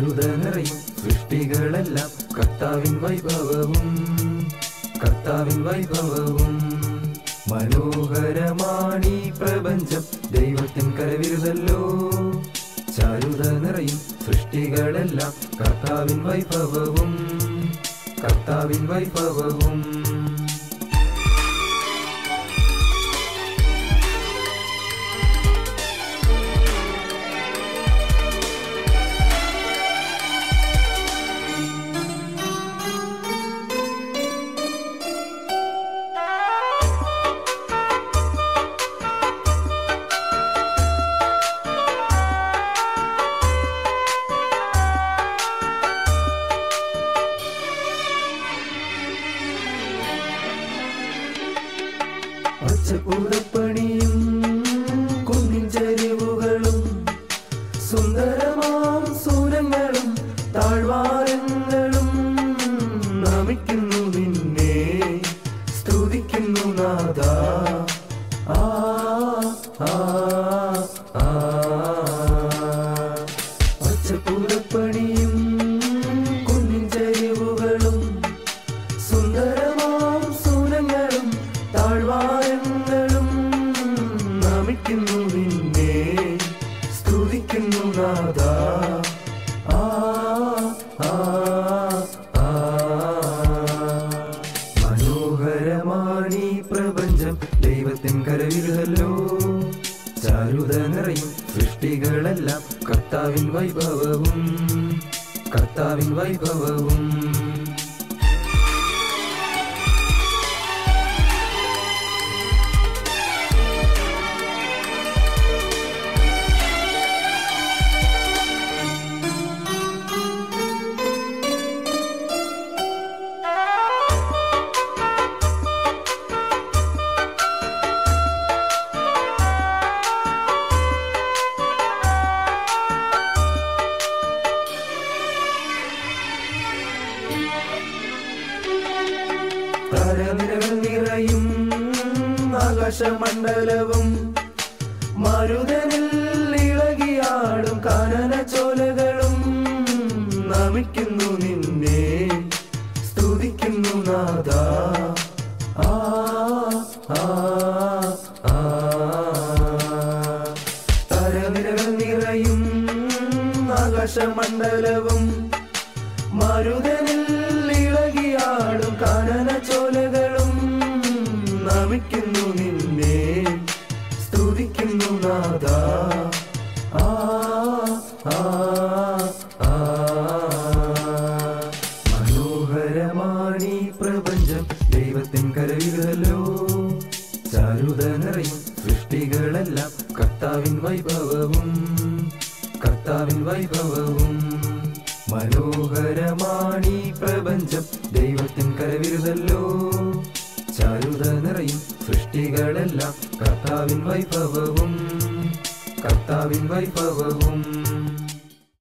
ചാരുത നിറയും സൃഷ്ടികളെല്ലാം കർത്താവിൻ വൈഭവവും കർത്താവിൻ വൈഭവവും മനോഹരമാണീ പ്രപഞ്ചം ദൈവത്തിൻ കരവിരുതല്ലോ ചാരുത നിറയും സൃഷ്ടികളെല്ലാം കർത്താവിൻ വൈഭവവും കർത്താവിൻ വൈഭവവും പച്ചപ്പുറപ്പണിയും കുന്നിൻ ചരിവുകളും സുന്ദരമാം സൂരങ്ങളും താഴ്വാരങ്ങളും നമിക്കുന്നു നിന്നെ സ്തുതിക്കുന്നു നാഥ ആ ആ ആ പച്ചപ്പുറപ്പണിയും കുന്നിൻ ചരിവുകളും സുന്ദരമാം സൂരങ്ങളും താഴ്വാരങ്ങളും നമിക്കുന്നു നിന്നെ സ്തുതിക്കുന്നു നാഥ ആ ആ ആ മനോഹരമാണീ പ്രപഞ്ചം ദൈവത്തിൻ കരവിരുതല്ലോ ചാരുത നിറയും സൃഷ്ടികളെല്ലാം കർത്താവിൻ വൈഭവവും കർത്താവിൻ വൈഭവവും താരനിരകൾ നിറയും ആകാശമണ്ഡലവും മരുതനിൽ ഇളകിയാടും കാനന ചോലകളും നമിക്കുന്നു നിന്നെ സ്തുതിക്കുന്നു നാഥ ആ ആ ആ താരനിരകൾ നിറയും ആകാശമണ്ഡലവും മരുതനിൽ ഇളകിയാടും കാനന ചോലകളും നമിക്കുന്നു നിന്നെ സ്തുതിക്കുന്നു നാഥ ആ ആ ആ മനോഹരമാണീ പ്രപഞ്ചം ദൈവത്തിൻ കരവിരുതല്ലോ ചാരുത നിറയും സൃഷ്ടികളെല്ലാം കർത്താവിൻ വൈഭവവും കർത്താവിൻ വൈഭവവും മനോഹരമാണീ പ്രപഞ്ചം ദൈവത്തിൻ കരവിരുതല്ലോ ചാരുത നിറയും സൃഷ്ടികളെല്ലാം കർത്താവിൻ വൈഭവവും കർത്താവിൻ വൈഭവവും